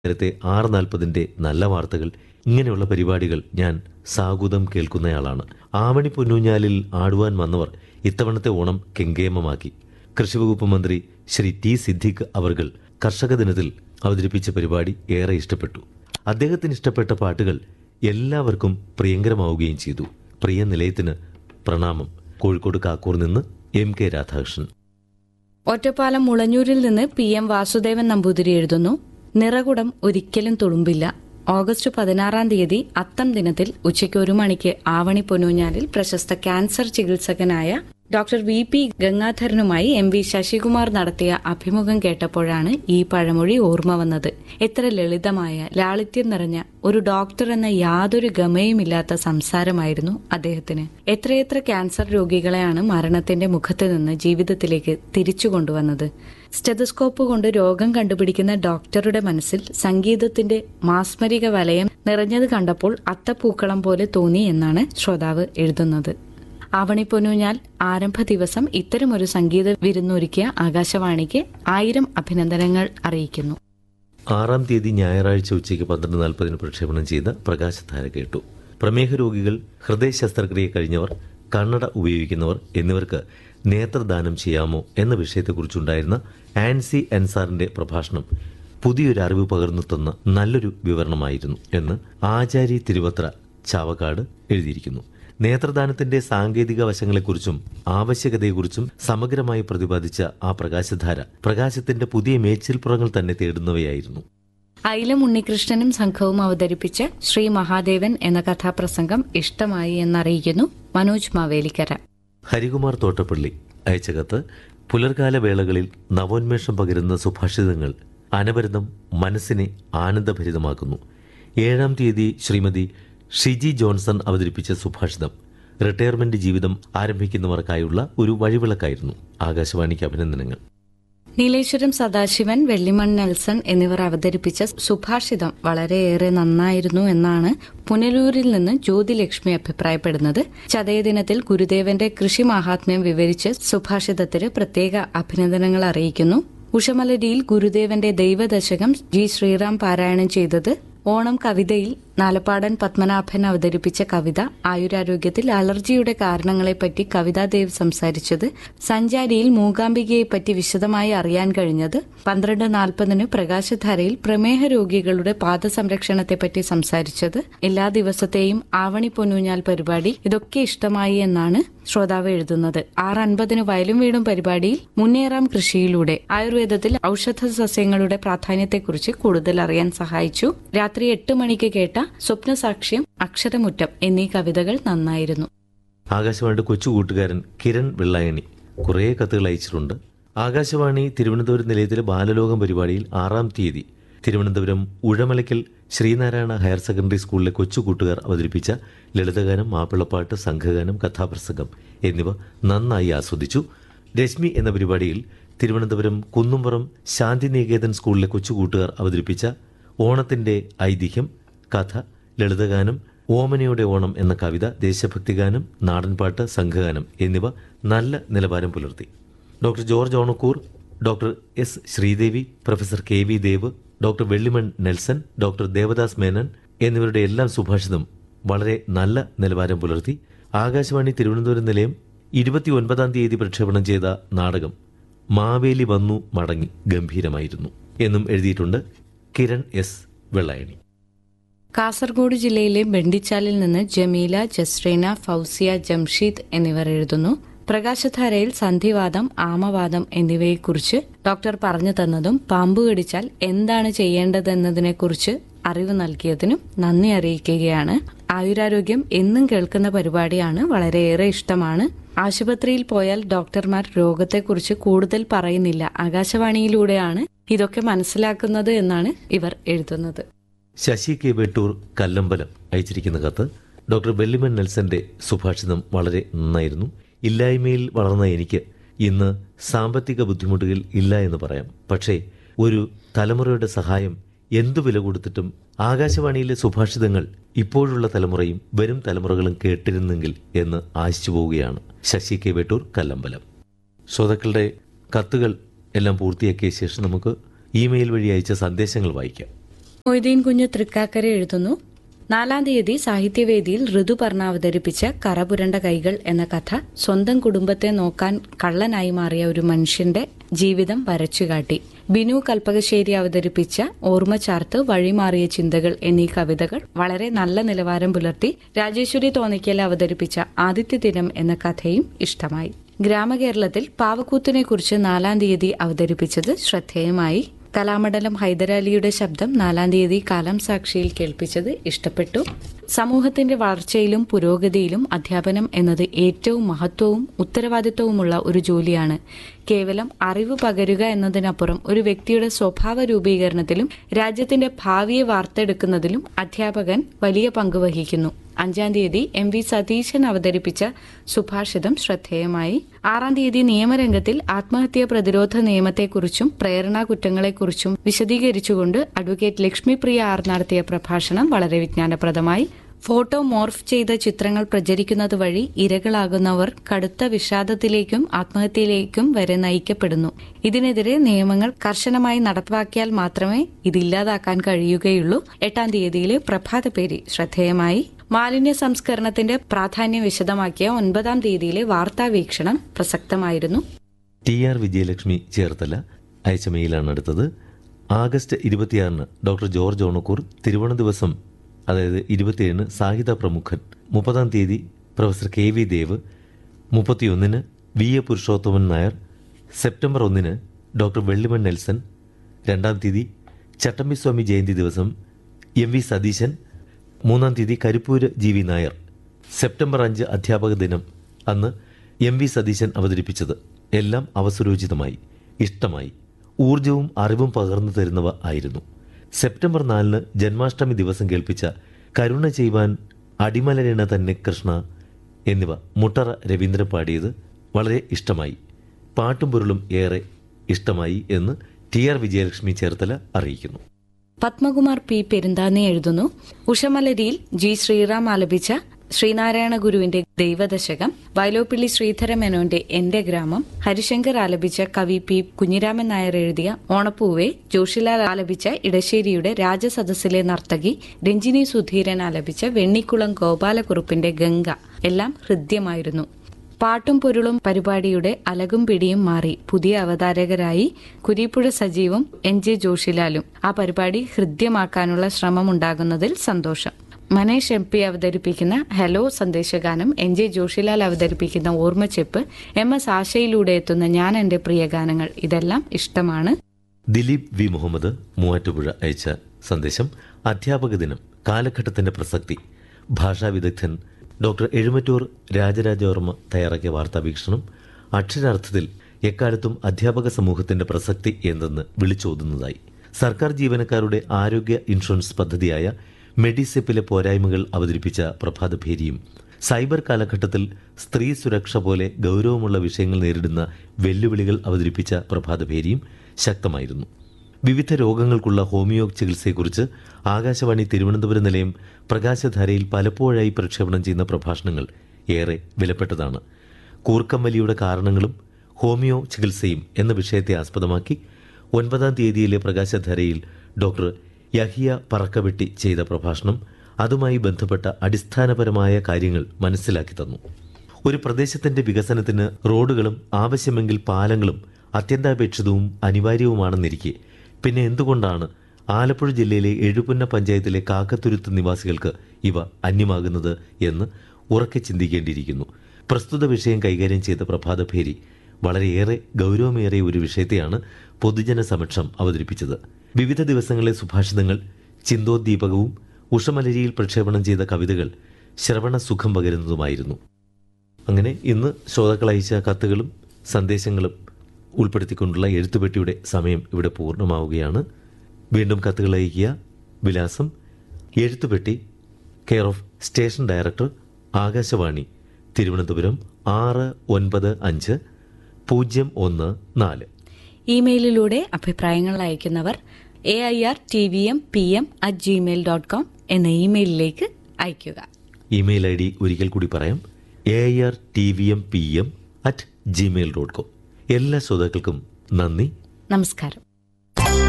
നേരത്തെ ആറ് നാൽപ്പതിന്റെ നല്ല വാർത്തകൾ ഇങ്ങനെയുള്ള പരിപാടികൾ ഞാൻ സാഗുതം കേൾക്കുന്നയാളാണ് ആവണി പൊന്നൂഞ്ഞാലിൽ ആടുവാൻ വന്നവർ ഇത്തവണത്തെ ഓണം കെങ്കേമമാക്കി കൃഷിവകുപ്പ് മന്ത്രി ശ്രീ ടി സിദ്ദിഖ് അവർകൾ കർഷക ദിനത്തിൽ അവതരിപ്പിച്ച പരിപാടി ഏറെ ഇഷ്ടപ്പെട്ടു അദ്ദേഹത്തിന് ഇഷ്ടപ്പെട്ട പാട്ടുകൾ എല്ലാവർക്കും പ്രിയങ്കരമാവുകയും ചെയ്തു പ്രിയ നിലയത്തിന് പ്രണാമം കോഴിക്കോട് കാക്കൂർ നിന്ന് എം കെ രാധാകൃഷ്ണൻ ഒറ്റപ്പാലം മുളഞ്ഞൂരിൽ നിന്ന് പി എം വാസുദേവൻ നമ്പൂതിരി എഴുതുന്നു നിറകുടം ഒരിക്കലും തുളുമ്പില്ല ഓഗസ്റ്റ് പതിനാറാം തീയതി അത്തം ദിനത്തിൽ ഉച്ചയ്ക്ക് ഒരു മണിക്ക് ആവണി പൊന്നൂഞ്ഞാലിൽ പ്രശസ്ത ക്യാൻസർ ചികിത്സകനായ ഡോക്ടർ വി പി ഗംഗാധരനുമായി എം വി ശശികുമാർ നടത്തിയ അഭിമുഖം കേട്ടപ്പോഴാണ് ഈ പഴമൊഴി ഓർമ്മ വന്നത് എത്ര ലളിതമായ ലാളിത്യം നിറഞ്ഞ ഒരു ഡോക്ടർ എന്ന യാതൊരു ഗമയുമില്ലാത്ത സംസാരമായിരുന്നു അദ്ദേഹത്തിന് എത്രയെത്ര ക്യാൻസർ രോഗികളെയാണ് മരണത്തിന്റെ മുഖത്ത് നിന്ന് ജീവിതത്തിലേക്ക് തിരിച്ചു കൊണ്ടുവന്നത് സ്റ്റെതസ്കോപ്പ് കൊണ്ട് രോഗം കണ്ടുപിടിക്കുന്ന ഡോക്ടറുടെ മനസ്സിൽ സംഗീതത്തിന്റെ മാസ്മരിക വലയം നിറഞ്ഞത് കണ്ടപ്പോൾ അത്തപ്പൂക്കളം പോലെ തോന്നി എന്നാണ് ശ്രോതാവ് എഴുതുന്നത് ആവണി പൊന്നൂഞ്ഞാൽ ആരംഭ ദിവസം ഇത്തരമൊരു സംഗീത വിരുന്നൊരുക്കിയ ആകാശവാണിക്ക് ആയിരം അഭിനന്ദനങ്ങൾ അറിയിക്കുന്നു ആറാം തീയതി ഞായറാഴ്ച ഉച്ചയ്ക്ക് പന്ത്രണ്ട് നാൽപ്പതിന് പ്രക്ഷേപണം ചെയ്ത പ്രകാശധാര കേട്ടു പ്രമേഹ രോഗികൾ ഹൃദയ ശസ്ത്രക്രിയ കഴിഞ്ഞവർ കണ്ണട ഉപയോഗിക്കുന്നവർ എന്നിവർക്ക് നേത്രദാനം ചെയ്യാമോ എന്ന വിഷയത്തെക്കുറിച്ചുണ്ടായിരുന്ന ആൻസി അൻസാറിന്റെ പ്രഭാഷണം പുതിയൊരു അറിവ് പകർന്നു തന്ന നല്ലൊരു വിവരണമായിരുന്നു എന്ന് ആചാരി തിരുവത്ര ചാവക്കാട് എഴുതിയിരിക്കുന്നു നേത്രദാനത്തിന്റെ സാങ്കേതിക വശങ്ങളെക്കുറിച്ചും ആവശ്യകതയെക്കുറിച്ചും സമഗ്രമായി പ്രതിപാദിച്ച ആ പ്രകാശധാര പ്രകാശത്തിന്റെ പുതിയ മേച്ചിൽപ്പുറങ്ങൾ തന്നെ തേടുന്നവയായിരുന്നു ഐലം ഉണ്ണികൃഷ്ണനും സംഘവും അവതരിപ്പിച്ച ശ്രീ മഹാദേവൻ എന്ന കഥാപ്രസംഗം ഇഷ്ടമായി എന്നറിയിക്കുന്നു മനോജ് മാവേലിക്കര ഹരികുമാർ തോട്ടപ്പള്ളി അയച്ച കത്ത് പുലർകാല വേളകളിൽ നവോന്മേഷം പകരുന്ന സുഭാഷിതങ്ങൾ അനവരതം മനസ്സിനെ ആനന്ദഭരിതമാക്കുന്നു ഏഴാം തീയതി ശ്രീമതി ഷിജി ജോൺസൺ അവതരിപ്പിച്ച സുഭാഷിതം റിട്ടയർമെന്റ് ജീവിതം ആരംഭിക്കുന്നവർക്കായുള്ള ഒരു വഴിവിളക്കായിരുന്നു ആകാശവാണിക്ക് അഭിനന്ദനങ്ങൾ നീലേശ്വരം സദാശിവൻ വെള്ളിമൺ നെൽസൺ എന്നിവർ അവതരിപ്പിച്ച സുഭാഷിതം വളരെയേറെ നന്നായിരുന്നു എന്നാണ് പുനലൂരിൽ നിന്ന് ജ്യോതിലക്ഷ്മി അഭിപ്രായപ്പെടുന്നത് ചതയദിനത്തിൽ ഗുരുദേവന്റെ കൃഷി മാഹാത്മ്യം വിവരിച്ച് സുഭാഷിതത്തിന് പ്രത്യേക അഭിനന്ദനങ്ങൾ അറിയിക്കുന്നു ഉഷമലരിയിൽ ഗുരുദേവന്റെ ദൈവദശകം ജി ശ്രീറാം പാരായണം ചെയ്തത് ഓണം കവിതയിൽ നാലപ്പാടൻ പത്മനാഭൻ അവതരിപ്പിച്ച കവിത ആയുരാരോഗ്യത്തിൽ അലർജിയുടെ കാരണങ്ങളെപ്പറ്റി കവിതാദേവ് സംസാരിച്ചത് സഞ്ചാരിയിൽ മൂകാംബികയെപ്പറ്റി വിശദമായി അറിയാൻ കഴിഞ്ഞത് പന്ത്രണ്ട് നാൽപ്പതിന് പ്രകാശധാരയിൽ പ്രമേഹ രോഗികളുടെ പാദസംരക്ഷണത്തെപ്പറ്റി സംസാരിച്ചത് എല്ലാ ദിവസത്തെയും ആവണി പൊന്നൂഞ്ഞാൽ പരിപാടി ഇതൊക്കെ ഇഷ്ടമായി എന്നാണ് ശ്രോതാവ് എഴുതുന്നത് ആറ് അൻപതിന് വയലും വീടും പരിപാടിയിൽ മുന്നേറാം കൃഷിയിലൂടെ ആയുർവേദത്തിൽ ഔഷധ സസ്യങ്ങളുടെ പ്രാധാന്യത്തെക്കുറിച്ച് കൂടുതൽ അറിയാൻ സഹായിച്ചു രാത്രി എട്ട് മണിക്ക് കേട്ട സ്വപ്നസാക്ഷ്യം അക്ഷരമുറ്റം എന്നീ കവിതകൾ നന്നായിരുന്നു ആകാശവാണിയുടെ കൊച്ചു കൂട്ടുകാരൻ കിരൺ വെള്ളായണി കുറേ കത്തുകൾ അയച്ചിട്ടുണ്ട് ആകാശവാണി തിരുവനന്തപുരം നിലയത്തിലെ ബാലലോകം പരിപാടിയിൽ ആറാം തീയതി തിരുവനന്തപുരം ഉഴമലയ്ക്കൽ ശ്രീനാരായണ ഹയർ സെക്കൻഡറി സ്കൂളിലെ കൊച്ചു കൂട്ടുകാർ അവതരിപ്പിച്ച ലളിതഗാനം മാപ്പിളപ്പാട്ട് സംഘഗാനം കഥാപ്രസംഗം എന്നിവ നന്നായി ആസ്വദിച്ചു രശ്മി എന്ന പരിപാടിയിൽ തിരുവനന്തപുരം കുന്നുംപുറം ശാന്തിനികേതൻ സ്കൂളിലെ കൊച്ചു കൂട്ടുകാർ അവതരിപ്പിച്ച ഓണത്തിന്റെ ഐതിഹ്യം കഥ ലളിതഗാനം ഓമനയുടെ ഓണം എന്ന കവിത ദേശഭക്തിഗാനം നാടൻപാട്ട് സംഘഗാനം എന്നിവ നല്ല നിലവാരം പുലർത്തി doctor George Onakkoor doctor S Sreedevi professor K V Dev doctor Vellimon Nelson doctor Devadas Menon എന്നിവരുടെ എല്ലാം സുഭാഷിതം വളരെ നല്ല നിലവാരം പുലർത്തി ആകാശവാണി തിരുവനന്തപുരം നിലയം ഇരുപത്തിയൊൻപതാം തീയതി പ്രക്ഷേപണം ചെയ്ത നാടകം മാവേലി വന്നു മടങ്ങി ഗംഭീരമായിരുന്നു എന്നും എഴുതിയിട്ടുണ്ട് കിരൺ എസ് വെള്ളായണി കാസർഗോഡ് ജില്ലയിലെ ബെണ്ടിച്ചാലിൽ നിന്ന് ജമീല ജസ്രീന ഫൗസിയ ജംഷീദ് എന്നിവർ എഴുതുന്നു പ്രകാശധാരയിൽ സന്ധിവാദം ആമവാദം എന്നിവയെക്കുറിച്ച് ഡോക്ടർ പറഞ്ഞു തന്നതും പാമ്പ് കടിച്ചാൽ എന്താണ് ചെയ്യേണ്ടതെന്നതിനെക്കുറിച്ച് അറിവ് നൽകിയതിനും നന്ദി അറിയിക്കുകയാണ് ആയുരാരോഗ്യം എന്നും കേൾക്കുന്ന പരിപാടിയാണ് വളരെയേറെ ഇഷ്ടമാണ് ആശുപത്രിയിൽ പോയാൽ ഡോക്ടർമാർ രോഗത്തെക്കുറിച്ച് കൂടുതൽ പറയുന്നില്ല ആകാശവാണിയിലൂടെയാണ് ഇതൊക്കെ മനസ്സിലാക്കുന്നത് എന്നാണ് ഇവർ എഴുതുന്നത് ശശി കെ വെട്ടൂർ കല്ലമ്പലം അയച്ചിരിക്കുന്ന കത്ത് ഡോക്ടർ ബെല്ലിമൻ നെൽസന്റെ സുഭാഷിതം വളരെ നന്നായിരുന്നു ഇല്ലായ്മയിൽ വളർന്ന എനിക്ക് ഇന്ന് സാമ്പത്തിക ബുദ്ധിമുട്ടുകൾ ഇല്ല എന്ന് പറയാം പക്ഷേ ഒരു തലമുറയുടെ സഹായം എന്തു വില കൊടുത്തിട്ടും ആകാശവാണിയിലെ സുഭാഷിതങ്ങൾ ഇപ്പോഴുള്ള തലമുറയും വരും തലമുറകളും കേട്ടിരുന്നെങ്കിൽ എന്ന് ആശിച്ചു പോവുകയാണ് ശശി കെ വെട്ടൂർ കല്ലമ്പലം ശ്രോതാക്കളുടെ കത്തുകൾ എല്ലാം പൂർത്തിയാക്കിയ ശേഷം നമുക്ക് ഇമെയിൽ വഴി അയച്ച സന്ദേശങ്ങൾ വായിക്കാം മൊയ്തീൻ കുഞ്ഞ് തൃക്കാക്കര എഴുതുന്നു നാലാം തീയതി സാഹിത്യവേദിയിൽ ഋതുപർണ അവതരിപ്പിച്ച കറപുരണ്ട കൈകൾ എന്ന കഥ സ്വന്തം കുടുംബത്തെ നോക്കാൻ കള്ളനായി മാറിയ ഒരു മനുഷ്യന്റെ ജീവിതം വരച്ചുകാട്ടി ബിനു കൽപ്പകശ്ശേരി അവതരിപ്പിച്ച ഓർമ്മചാർത്ത് വഴിമാറിയ ചിന്തകൾ എന്നീ കവിതകൾ വളരെ നല്ല നിലവാരം പുലർത്തി രാജേശ്വരി തോന്നിക്കൽ അവതരിപ്പിച്ച ആദിത്യ ദിനം എന്ന കഥയും ഇഷ്ടമായി ഗ്രാമകേരളത്തിൽ പാവക്കൂത്തിനെക്കുറിച്ച് നാലാം തീയതി അവതരിപ്പിച്ചത് ശ്രദ്ധേയമായി കലാമണ്ഡലം ഹൈദരാലിയുടെ ശബ്ദം നാലാം തീയതി കാലം സാക്ഷിയിൽ കേൾപ്പിച്ചത് ഇഷ്ടപ്പെട്ടു സമൂഹത്തിന്റെ വളർച്ചയിലും പുരോഗതിയിലും അധ്യാപനം എന്നത് ഏറ്റവും മഹത്വവും ഉത്തരവാദിത്വവുമുള്ള ഒരു ജോലിയാണ് കേവലം അറിവ് പകരുക എന്നതിനപ്പുറം ഒരു വ്യക്തിയുടെ സ്വഭാവ രൂപീകരണത്തിലും രാജ്യത്തിന്റെ ഭാവിയെ വാർത്തെടുക്കുന്നതിലും അധ്യാപകൻ വലിയ പങ്ക് വഹിക്കുന്നു അഞ്ചാം തീയതി എം വി സതീശൻ അവതരിപ്പിച്ച സുഭാഷിതം ശ്രദ്ധേയമായി ആറാം തീയതി നിയമരംഗത്തിൽ ആത്മഹത്യാ പ്രതിരോധ നിയമത്തെക്കുറിച്ചും പ്രേരണാ കുറ്റങ്ങളെക്കുറിച്ചും വിശദീകരിച്ചുകൊണ്ട് അഡ്വക്കേറ്റ് ലക്ഷ്മിപ്രിയ ആർ നടത്തിയ പ്രഭാഷണം വളരെ വിജ്ഞാനപ്രദമായി ഫോട്ടോ മോർഫ് ചെയ്ത ചിത്രങ്ങൾ പ്രചരിക്കുന്നത് വഴി ഇരകളാകുന്നവർ കടുത്ത വിഷാദത്തിലേക്കും ആത്മഹത്യയിലേക്കും വരെ നയിക്കപ്പെടുന്നു ഇതിനെതിരെ നിയമങ്ങൾ കർശനമായി നടപ്പാക്കിയാൽ മാത്രമേ ഇത് ഇല്ലാതാക്കാൻ കഴിയുകയുള്ളൂ എട്ടാം തീയതിയിലെ പ്രഭാതപേരി ശ്രദ്ധേയമായി മാലിന്യ സംസ്കരണത്തിന്റെ പ്രാധാന്യം വിശദമാക്കിയ ഒൻപതാം തീയതിയിലെ വാർത്താ വീക്ഷണം പ്രസക്തമായിരുന്നു ടി ആർ വിജയലക്ഷ്മി ചേർത്തല അയച്ച മെയിലാണ് അടുത്തത് ആഗസ്റ്റ് ഇരുപത്തിയാറിന് ഡോക്ടർ ജോർജ് ഓണക്കൂർ തിരുവോണ ദിവസം അതായത് ഇരുപത്തിയേഴിന് സാഹിത്യ പ്രമുഖൻ മുപ്പതാം തീയതി പ്രൊഫസർ കെ വി ദേവ് മുപ്പത്തിയൊന്നിന് V A Purushothaman Nair September ഒന്നിന് ഡോക്ടർ വെള്ളിമൺ നെൽസൺ രണ്ടാം തീയതി ചട്ടമ്പിസ്വാമി ജയന്തി ദിവസം എം വി സതീശൻ മൂന്നാം തീയതി Karippur G V Nair September അഞ്ച് അധ്യാപക ദിനം അന്ന് എം വി സതീശൻ അവതരിപ്പിച്ചത് എല്ലാം അവസരോചിതമായി ഇഷ്ടമായി ഊർജവും അറിവും പകർന്നു തരുന്നവ ആയിരുന്നു സെപ്റ്റംബർ നാലിന് ജന്മാഷ്ടമി ദിവസം കേൾപ്പിച്ച കരുണ ചെയ്യുവാൻ അടിമലരണ തന്നെ കൃഷ്ണ എന്നിവ മുട്ടറ രവീന്ദ്രൻ പാടിയത് വളരെ ഇഷ്ടമായി പാട്ടും പൊരുളും ഏറെ ഇഷ്ടമായി എന്ന് ടി ആർ വിജയലക്ഷ്മി ചേർത്തല അറിയിക്കുന്നു പത്മകുമാർ പി പെരുന്താനെ എഴുതുന്നു ഉഷമലരിയിൽ ജി ശ്രീറാം ആലപിച്ച ശ്രീനാരായണ ഗുരുവിന്റെ ദൈവദശകം വയലോപ്പിള്ളി ശ്രീധര മേനോന്റെ എന്റെ ഗ്രാമം ഹരിശങ്കർ ആലപിച്ച കവി പി കുഞ്ഞിരാമൻ നായർ എഴുതിയ ഓണപ്പൂവെ ജോഷിലാൽ ആലപിച്ച ഇടശ്ശേരിയുടെ രാജസദസ്സിലെ നർത്തകി രഞ്ജിനി സുധീരൻ ആലപിച്ച വെണ്ണിക്കുളം ഗോപാലക്കുറുപ്പിന്റെ ഗംഗ എല്ലാം ഹൃദ്യമായിരുന്നു പാട്ടും പൊരുളും പരിപാടിയുടെ അലകും പിടിയും മാറി പുതിയ അവതാരകരായി കുരീപ്പുഴ സജീവും എൻ ജെ ജോഷിലാലും ആ പരിപാടി ഹൃദ്യമാക്കാനുള്ള ശ്രമമുണ്ടാകുന്നതിൽ സന്തോഷം മനേഷ് എം പി അവതരിപ്പിക്കുന്ന ഹലോ സന്ദേശഗാനം എൻ ജെ ജോഷിലാൽ അവതരിപ്പിക്കുന്ന ഓർമ്മച്ചെപ്പ് എം എസ് ആശയിലൂടെ എത്തുന്ന ഞാൻ എന്റെ പ്രിയ ഗാനങ്ങൾ ഇതെല്ലാം ഇഷ്ടമാണ് ദിലീപ് വി മുഹമ്മദ് മൂവാറ്റുപുഴ അയച്ച സന്ദേശം അധ്യാപക ദിനം കാലഘട്ടത്തിന്റെ പ്രസക്തി ഭാഷാ വിദഗ്ധൻ ഡോക്ടർ എഴുമറ്റൂർ രാജരാജവർമ്മ തയ്യാറാക്കിയ വാർത്താവീക്ഷണം അക്ഷരാർത്ഥത്തിൽ എക്കാലത്തും അധ്യാപക സമൂഹത്തിന്റെ പ്രസക്തി എന്തെന്ന് വിളിച്ചോതുന്നതായി സർക്കാർ ജീവനക്കാരുടെ ആരോഗ്യ ഇൻഷുറൻസ് പദ്ധതിയായ മെഡിസെപ്പിലെ പോരായ്മകൾ അവതരിപ്പിച്ച പ്രഭാതഭേരിയും സൈബർ കാലഘട്ടത്തിൽ സ്ത്രീ സുരക്ഷ പോലെ ഗൗരവമുള്ള വിഷയങ്ങൾ നേരിടുന്ന വെല്ലുവിളികൾ അവതരിപ്പിച്ച പ്രഭാതഭേരിയും ശക്തമായിരുന്നു വിവിധ രോഗങ്ങൾക്കുള്ള ഹോമിയോ ചികിത്സയെക്കുറിച്ച് ആകാശവാണി തിരുവനന്തപുരം നിലയം പ്രകാശധാരയിൽ പലപ്പോഴായി പ്രക്ഷേപണം ചെയ്യുന്ന പ്രഭാഷണങ്ങൾ ഏറെ വിലപ്പെട്ടതാണ് കൂർക്കമ്മലിയുടെ കാരണങ്ങളും ഹോമിയോ ചികിത്സയും എന്ന വിഷയത്തെ ആസ്പദമാക്കി ഒൻപതാം തീയതിയിലെ പ്രകാശധാരയിൽ ഡോക്ടർ യഹിയ പറക്കവെട്ടി ചെയ്ത പ്രഭാഷണം അതുമായി ബന്ധപ്പെട്ട അടിസ്ഥാനപരമായ കാര്യങ്ങൾ മനസ്സിലാക്കി തന്നു ഒരു പ്രദേശത്തിന്റെ വികസനത്തിന് റോഡുകളും ആവശ്യമെങ്കിൽ പാലങ്ങളും അത്യന്താപേക്ഷിതവും അനിവാര്യവുമാണെന്നിരിക്കെ പിന്നെ എന്തുകൊണ്ടാണ് ആലപ്പുഴ ജില്ലയിലെ എഴുപുന്ന പഞ്ചായത്തിലെ കാക്കത്തുരുത്ത് നിവാസികൾക്ക് ഇവ അന്യമാകുന്നത് എന്ന് ഉറക്കെ ചിന്തിക്കേണ്ടിയിരിക്കുന്നു പ്രസ്തുത വിഷയം കൈകാര്യം ചെയ്ത പ്രഭാതഭേരി വളരെയേറെ ഗൗരവമേറിയ ഒരു വിഷയത്തെയാണ് പൊതുജന സമക്ഷം അവതരിപ്പിച്ചത് വിവിധ ദിവസങ്ങളിലെ സുഭാഷിതങ്ങൾ ചിന്തോദ്ദീപകവും ഉഷമലരിയിൽ പ്രക്ഷേപണം ചെയ്ത കവിതകൾ ശ്രവണ സുഖം പകരുന്നതുമായിരുന്നു അങ്ങനെ ഇന്ന് ശ്രോതാക്കൾ അയച്ച കത്തുകളും സന്ദേശങ്ങളും ഉൾപ്പെടുത്തിക്കൊണ്ടുള്ള എഴുത്തുപെട്ടിയുടെ സമയം ഇവിടെ പൂർണ്ണമാവുകയാണ് വീണ്ടും കത്തുകൾ അയക്കുക വിലാസം എഴുത്തുപെട്ടി care of station director Akashvani Thiruvananthapuram ആറ് ഒൻപത് അഞ്ച് പൂജ്യം ഒന്ന് നാല് ഇമെയിലിലൂടെ അഭിപ്രായങ്ങൾ അയക്കുന്നവർ A I R T V M P M at Gmail dot com എന്ന ഇമെയിലിലേക്ക് അയയ്ക്കുക ഇമെയിൽ ഐ ഡി ഒരിക്കൽ കൂടി പറയാം A I R T V M P M at Gmail dot com എല്ലാ ശ്രോതാക്കൾക്കും നന്ദി നമസ്കാരം